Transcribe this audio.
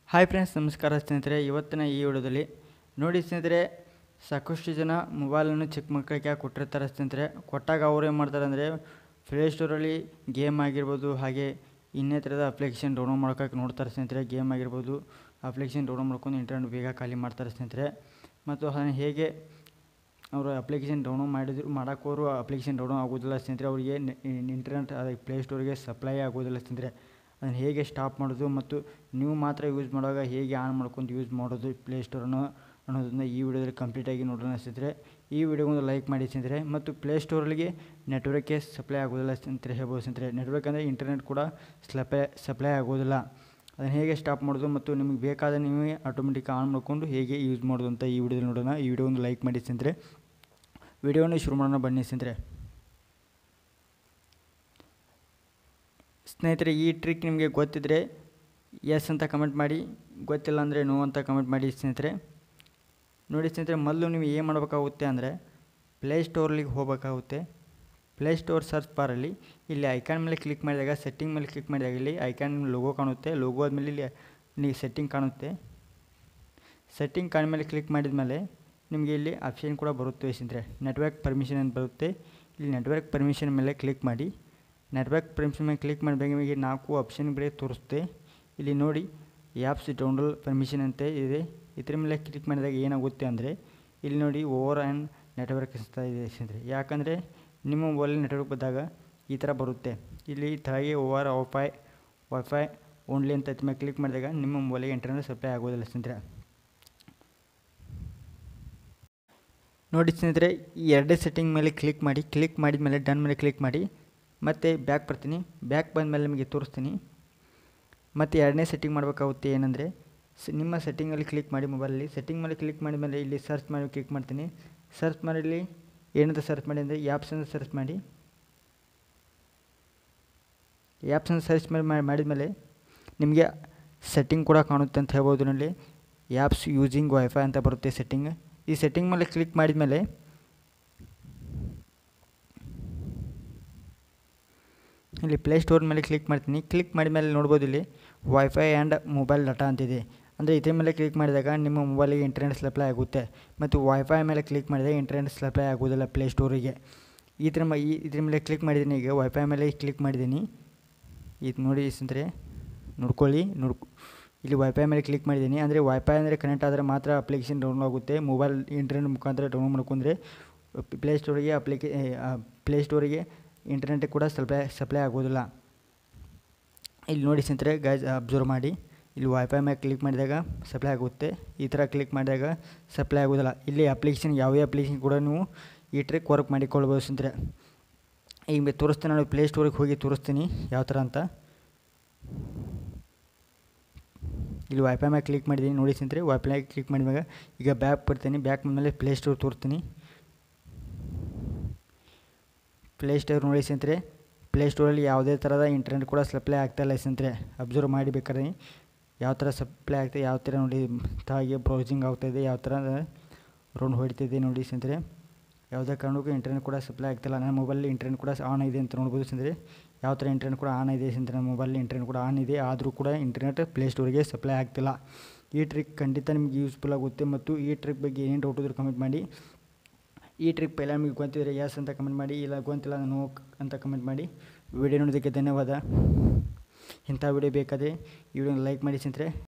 hi friends ನಮಸ್ಕಾರ ಸ್ನೇಹಿತರೆ ಇವತ್ತಿನ ಈ ವಿಡಿಯೋದಲ್ಲಿ ನೋಡಿ ಸ್ನೇಹಿತರೆ ಸಾಕಷ್ಟು ಜನ ಮೊಬೈಲನ್ನು ಚಿಕ್ಕ ಮಕ್ಕಳಿಗೆ ಕೊಟ್ಟಿರ್ತಾರೆ ಸ್ನೇಹಿತರೆ ಕೊಟ್ಟಾಗ ಅವ್ರು ಏನು ಮಾಡ್ತಾರೆ ಅಂದರೆ ಪ್ಲೇಸ್ಟೋರಲ್ಲಿ ಗೇಮ್ ಆಗಿರ್ಬೋದು ಹಾಗೆ ಇನ್ನಿತರದ ಅಪ್ಲಿಕೇಶನ್ ಡೌನ್ಲೋಡ್ ಮಾಡ್ಕೋಕೆ ನೋಡ್ತಾರೆ ಸ್ನೇಹಿತರೆ ಗೇಮ್ ಆಗಿರ್ಬೋದು ಅಪ್ಲಿಕೇಶನ್ ಡೌನ್ಲೋಡ್ ಮಾಡ್ಕೊಂಡು ಇಂಟರ್ನೆಟ್ ಬೇಗ ಖಾಲಿ ಮಾಡ್ತಾರೆ ಸ್ನೇಹಿತರೆ ಮತ್ತು ಅದನ್ನು ಹೇಗೆ ಅವರು ಅಪ್ಲಿಕೇಶನ್ ಡೌನ್ಲೋಡ್ ಮಾಡಿದ್ರು ಮಾಡೋಕ್ಕೋರು ಅಪ್ಲಿಕೇಶನ್ ಡೌನ್ಲೋಡ್ ಆಗೋದಿಲ್ಲ ಸ್ನೇಹಿತರೆ ಅವರಿಗೆ ಇಂಟರ್ನೆಟ್ ಅದಕ್ಕೆ ಪ್ಲೇಸ್ಟೋರಿಗೆ ಸಪ್ಲೈ ಆಗೋದಿಲ್ಲ ಸ್ನೇಹಿತರೆ ಅದನ್ನು ಹೇಗೆ ಸ್ಟಾಪ್ ಮಾಡೋದು ಮತ್ತು ನೀವು ಮಾತ್ರ ಯೂಸ್ ಮಾಡುವಾಗ ಹೇಗೆ ಆನ್ ಮಾಡ್ಕೊಂಡು ಯೂಸ್ ಮಾಡೋದು ಪ್ಲೇಸ್ಟೋರನ್ನು ಅನ್ನೋದನ್ನ ಈ ವಿಡಿಯೋದಲ್ಲಿ ಕಂಪ್ಲೀಟಾಗಿ ನೋಡೋಣ ಸ್ನೇಹಿತರೆ ಈ ವಿಡಿಯೋಗೊಂದು ಲೈಕ್ ಮಾಡಿ ಸ್ನೇಹಿತರೆ ಮತ್ತು ಪ್ಲೇಸ್ಟೋರಲ್ಲಿ ನೆಟ್ವರ್ಕ್ಗೆ ಸಪ್ಲೈ ಆಗೋದಿಲ್ಲ ಸ್ನೇಹಿತರೆ ಹೇಳ್ಬೋದು ಸ್ನೇಹಿತರೆ ನೆಟ್ವರ್ಕ್ ಅಂದರೆ ಇಂಟರ್ನೆಟ್ ಕೂಡ ಸ್ಲಪೈ ಸಪ್ಲೈ ಆಗೋದಿಲ್ಲ ಅದನ್ನು ಹೇಗೆ ಸ್ಟಾಪ್ ಮಾಡೋದು ಮತ್ತು ನಿಮಗೆ ಬೇಕಾದ ನೀವೇ ಆಟೋಮೆಟಿಕ್ ಆನ್ ಮಾಡಿಕೊಂಡು ಹೇಗೆ ಯೂಸ್ ಮಾಡೋದು ಅಂತ ಈ ವಿಡಿಯೋದಲ್ಲಿ ನೋಡೋಣ ಈ ವಿಡಿಯೋ ಒಂದು ಲೈಕ್ ಮಾಡಿ ಸ್ನೇಹಿತರೆ ವಿಡಿಯೋನ ಶುರು ಮಾಡೋಣ ಬನ್ನಿ ಸ್ನೇಹಿತರೆ ಸ್ನೇಹಿತರೆ ಈ ಟ್ರಿಕ್ ನಿಮಗೆ ಗೊತ್ತಿದ್ದರೆ ಎಸ್ ಅಂತ ಕಮೆಂಟ್ ಮಾಡಿ ಗೊತ್ತಿಲ್ಲ ಅಂದರೆ ನೋ ಅಂತ ಕಮೆಂಟ್ ಮಾಡಿ ಸ್ನೇಹಿತರೆ ನೋಡಿ ಸ್ನೇಹಿತರೆ ಮೊದಲು ನೀವು ಏನು ಮಾಡಬೇಕಾಗುತ್ತೆ ಅಂದರೆ ಪ್ಲೇಸ್ಟೋರ್ಲಿಗೆ ಹೋಗಬೇಕಾಗುತ್ತೆ ಪ್ಲೇಸ್ಟೋರ್ ಸರ್ಚ್ ಬಾರಲ್ಲಿ ಇಲ್ಲಿ ಐಕಾನ್ ಮೇಲೆ ಕ್ಲಿಕ್ ಮಾಡಿದಾಗ ಸೆಟ್ಟಿಂಗ್ ಮೇಲೆ ಕ್ಲಿಕ್ ಮಾಡಿದಾಗ ಇಲ್ಲಿ ಐಕಾನ್ ಲೋಗೋ ಕಾಣುತ್ತೆ ಲೋಗೋ ಆದಮೇಲೆ ಇಲ್ಲಿ ನಿಮಗೆ ಸೆಟ್ಟಿಂಗ್ ಕಾಣುತ್ತೆ ಸೆಟ್ಟಿಂಗ್ ಕಾಣ ಮೇಲೆ ಕ್ಲಿಕ್ ಮಾಡಿದ ಮೇಲೆ ನಿಮಗೆ ಇಲ್ಲಿ ಆಪ್ಷನ್ ಕೂಡ ಬರುತ್ತೆ ಸ್ನೇಹಿತರೆ ನೆಟ್ವರ್ಕ್ ಪರ್ಮಿಷನ್ ಅಂತ ಬರುತ್ತೆ ಇಲ್ಲಿ ನೆಟ್ವರ್ಕ್ ಪರ್ಮಿಷನ್ ಮೇಲೆ ಕ್ಲಿಕ್ ಮಾಡಿ ನೆಟ್ವರ್ಕ್ ಪರ್ಮಿಷನ್ ಮೇಲೆ ಕ್ಲಿಕ್ ಮಾಡಿದಾಗ ನಿಮಗೆ ನಾಲ್ಕು ಆಪ್ಷನ್ ಬೇರೆ ತೋರಿಸುತ್ತೆ ಇಲ್ಲಿ ನೋಡಿ ಆ್ಯಪ್ಸ್ ಡೌನ್ಲೋಡ್ ಪರ್ಮಿಷನ್ ಅಂತ ಇದೆ ಇದ್ರ ಮೇಲೆ ಕ್ಲಿಕ್ ಮಾಡಿದಾಗ ಏನಾಗುತ್ತೆ ಅಂದರೆ ಇಲ್ಲಿ ನೋಡಿ ಓವರ್ ಆ್ಯಂಡ್ ನೆಟ್ವರ್ಕ್ ಅಂತ ಇದೆ ಸ್ನೇಹಿತರೆ ಯಾಕಂದರೆ ನಿಮ್ಮ ಮೊಬೈಲ್ ನೆಟ್ವರ್ಕ್ ಬಂದಾಗ ಈ ಥರ ಬರುತ್ತೆ ಇಲ್ಲಿ ಕೆಳಗೆ ಓವರ್ ವೈಫೈ ವೈಫೈ ಓನ್ಲಿ ಅಂತ ಇದ್ರ ಮೇಲೆ ಕ್ಲಿಕ್ ಮಾಡಿದಾಗ ನಿಮ್ಮ ಮೊಬೈಲಿಗೆ ಇಂಟರ್ನೆಟ್ ಸಪ್ಲೈ ಆಗೋದಿಲ್ಲ ಸ್ನೇಹಿತರೆ ನೋಡಿ ಸ್ನೇಹಿತರೆ ಈ ಎರಡೇ ಸೆಟ್ಟಿಂಗ್ ಮೇಲೆ ಕ್ಲಿಕ್ ಮಾಡಿ ಕ್ಲಿಕ್ ಮಾಡಿದ ಮೇಲೆ ಡನ್ ಮೇಲೆ ಕ್ಲಿಕ್ ಮಾಡಿ ಮತ್ತು ಬ್ಯಾಕ್ ಬರ್ತೀನಿ ಬ್ಯಾಕ್ ಬಂದ ಮೇಲೆ ನಿಮಗೆ ತೋರಿಸ್ತೀನಿ ಮತ್ತು ಎರಡನೇ ಸೆಟ್ಟಿಂಗ್ ಮಾಡಬೇಕಾಗುತ್ತೆ ಏನಂದರೆ ಸ್ ನಿಮ್ಮ ಸೆಟ್ಟಿಂಗಲ್ಲಿ ಕ್ಲಿಕ್ ಮಾಡಿ ಮೊಬೈಲಲ್ಲಿ ಸೆಟ್ಟಿಂಗ್ ಮೇಲೆ ಕ್ಲಿಕ್ ಮಾಡಿದ ಮೇಲೆ ಇಲ್ಲಿ ಸರ್ಚ್ ಮಾಡಿ ಕ್ಲಿಕ್ ಮಾಡ್ತೀನಿ ಸರ್ಚ್ ಮಾಡಿ ಇಲ್ಲಿ ಏನಂತ ಸರ್ಚ್ ಮಾಡಿ ಅಂದರೆ ಆ್ಯಪ್ಸ್ ಅಂತ ಸರ್ಚ್ ಮಾಡಿ ಆ್ಯಪ್ಸ್ ಅಂತ ಸರ್ಚ್ ಮಾಡಿ ಮಾಡಿದ ಮೇಲೆ ನಿಮಗೆ ಸೆಟ್ಟಿಂಗ್ ಕೂಡ ಕಾಣುತ್ತೆ ಅಂತ ಹೇಳ್ಬೋದು ನಲ್ಲಿ ಆ್ಯಪ್ಸ್ ಯೂಸಿಂಗ್ ವೈಫೈ ಅಂತ ಬರುತ್ತೆ ಸೆಟ್ಟಿಂಗ್ ಈ ಸೆಟ್ಟಿಂಗ್ ಮೇಲೆ ಕ್ಲಿಕ್ ಮಾಡಿದ ಮೇಲೆ ಇಲ್ಲಿ ಪ್ಲೇಸ್ಟೋರ್ ಮೇಲೆ ಕ್ಲಿಕ್ ಮಾಡ್ತೀನಿ ಕ್ಲಿಕ್ ಮಾಡಿದ ಮೇಲೆ ನೋಡ್ಬೋದು ಇಲ್ಲಿ ವೈಫೈ ಆ್ಯಂಡ್ ಮೊಬೈಲ್ ಡಾಟಾ ಅಂತಿದೆ ಅಂದರೆ ಇದ್ರ ಮೇಲೆ ಕ್ಲಿಕ್ ಮಾಡಿದಾಗ ನಿಮ್ಮ ಮೊಬೈಲಿಗೆ ಇಂಟರ್ನೆಟ್ ಸಪ್ಲೈ ಆಗುತ್ತೆ ಮತ್ತು ವೈಫೈ ಮೇಲೆ ಕ್ಲಿಕ್ ಮಾಡಿದಾಗ ಇಂಟರ್ನೆಟ್ ಸಪ್ಲೈ ಆಗೋದಿಲ್ಲ ಪ್ಲೇಸ್ಟೋರಿಗೆ ಈ ಥರ ಈ ಇದ್ರ ಮೇಲೆ ಕ್ಲಿಕ್ ಮಾಡಿದ್ದೀನಿ ಈಗ ವೈಫೈ ಮೇಲೆ ಕ್ಲಿಕ್ ಮಾಡಿದ್ದೀನಿ ಇದು ನೋಡಿ ಸ್ನೇಹಿತರೆ ನೋಡ್ಕೊಳ್ಳಿ ನೋಡ್ಕೊ ಇಲ್ಲಿ ವೈಫೈ ಮೇಲೆ ಕ್ಲಿಕ್ ಮಾಡಿದ್ದೀನಿ ಅಂದರೆ ವೈಫೈ ಅಂದರೆ ಕನೆಕ್ಟ್ ಆದರೆ ಮಾತ್ರ ಅಪ್ಲಿಕೇಶನ್ ಡೌನ್ಲೋಡ್ ಆಗುತ್ತೆ ಮೊಬೈಲ್ ಇಂಟರ್ನೆಟ್ ಮುಖಾಂತರ ಡೌನ್ಲೋಡ್ ಮಾಡ್ಕೊಂಡ್ರೆ ಪ್ಲೇಸ್ಟೋರಿಗೆ ಅಪ್ಲಿಕೇ ಪ್ಲೇಸ್ಟೋರಿಗೆ ಇಂಟರ್ನೆಟ್ ಕೂಡ ಸಪ್ಲೈ ಸಪ್ಲೈ ಆಗೋದಿಲ್ಲ ಇಲ್ಲಿ ನೋಡಿ ಸ್ನೇಹಿತರೆ ಗೈಸ್ ಅಬ್ಸರ್ವ್ ಮಾಡಿ ಇಲ್ಲಿ ವೈಫೈ ಮೇಲೆ ಕ್ಲಿಕ್ ಮಾಡಿದಾಗ ಸಪ್ಲೈ ಆಗುತ್ತೆ ಈ ಥರ ಕ್ಲಿಕ್ ಮಾಡಿದಾಗ ಸಪ್ಲೈ ಆಗೋದಿಲ್ಲ ಇಲ್ಲಿ ಅಪ್ಲಿಕೇಶನ್ ಯಾವುದೇ ಅಪ್ಲಿಕೇಶನ್ ಕೂಡ ನೀವು ಈ ಟ್ರಿಕ್ ವರ್ಕ್ ಮಾಡಿಕೊಳ್ಬೋದು ಸ್ನೇಹಿತರೆ ಈಗ ತೋರಿಸ್ತೀನಿ ನಾನು ಪ್ಲೇಸ್ಟೋರಿಗೆ ಹೋಗಿ ತೋರಿಸ್ತೀನಿ ಯಾವ ಥರ ಅಂತ ಇಲ್ಲಿ ವೈಫೈ ಮೇಲೆ ಕ್ಲಿಕ್ ಮಾಡಿದ್ದೀನಿ ನೋಡಿ ಸ್ನೇಹಿತರೆ ವೈಫೈ ಮೇಲೆ ಕ್ಲಿಕ್ ಮಾಡಿದಾಗ ಈಗ ಬ್ಯಾಕ್ ಬರ್ತೀನಿ ಬ್ಯಾಕ್ ಬಂದಮೇಲೆ ಪ್ಲೇಸ್ಟೋರ್ ತೋರಿಸ್ತೀನಿ ಪ್ಲೇಸ್ಟೋರ್ ನೋಡಿ ಸ್ನೇಹಿತರೆ ಪ್ಲೇಸ್ಟೋರಲ್ಲಿ ಯಾವುದೇ ಥರದ ಇಂಟರ್ನೆಟ್ ಕೂಡ ಸಪ್ಲೈ ಆಗ್ತಾಯಿಲ್ಲ ಸ್ನೇಹಿತರೆ ಅಬ್ಸರ್ವ್ ಮಾಡಿ ಬೇಕಾದ್ರೆ ಯಾವ ಥರ ಸಪ್ಲೈ ಆಗ್ತದೆ ಯಾವ ಥರ ನೋಡಿ ತಾಯಿಗೆ ಬ್ರೌಸಿಂಗ್ ಆಗ್ತಾಯಿದೆ ಯಾವ ಥರ ರೌಂಡ್ ಹೊಡಿತಿದೆ ನೋಡಿ ಸ್ನೇಹಿತರೆ ಯಾವುದೇ ಕಾರಣಕ್ಕೂ ಇಂಟರ್ನೆಟ್ ಕೂಡ ಸಪ್ಲೈ ಆಗ್ತಿಲ್ಲ ನನ್ನ ಮೊಬೈಲಲ್ಲಿ ಇಂಟರ್ನೆಟ್ ಕೂಡ ಆನ್ ಇದೆ ಅಂತ ನೋಡ್ಬೋದು ಸ್ನೇಹಿತರೆ ಯಾವ ಥರ ಇಂಟರ್ನೆಟ್ ಕೂಡ ಆನ್ ಇದೆ ಸ್ನೇಹಿತರೆ ನನ್ನ ಮೊಬೈಲಲ್ಲಿ ಇಂಟರ್ನೆಟ್ ಕೂಡ ಆನ್ ಇದೆ ಆದರೂ ಕೂಡ ಇಂಟರ್ನೆಟ್ ಪ್ಲೇಸ್ಟೋರಿಗೆ ಸಪ್ಲೈ ಆಗ್ತಿಲ್ಲ ಈ ಟ್ರಿಕ್ ಖಂಡಿತ ನಿಮಗೆ ಯೂಸ್ಫುಲ್ ಆಗುತ್ತೆ ಮತ್ತು ಈ ಟ್ರಿಕ್ ಬಗ್ಗೆ ಏನೇನು ಡೌಟ್ ಇದ್ರೂ ಕಮೆಂಟ್ ಮಾಡಿ ಈ ಟ್ರಿಕ್ ಪೈಲ ನಿಮಗೆ ಗೊತ್ತಿದ್ರೆ ಎಸ್ ಅಂತ ಕಮೆಂಟ್ ಮಾಡಿ ಇಲ್ಲ ಗೊತ್ತಿಲ್ಲ ನೋ ಅಂತ ಕಮೆಂಟ್ ಮಾಡಿ ವಿಡಿಯೋ ನೋಡೋದಕ್ಕೆ ಧನ್ಯವಾದ ಇಂಥ ವಿಡಿಯೋ ಬೇಕಾದರೆ ಈ ವಿಡಿಯೋನ ಲೈಕ್ ಮಾಡಿ ಸ್ನೇಹಿತರೆ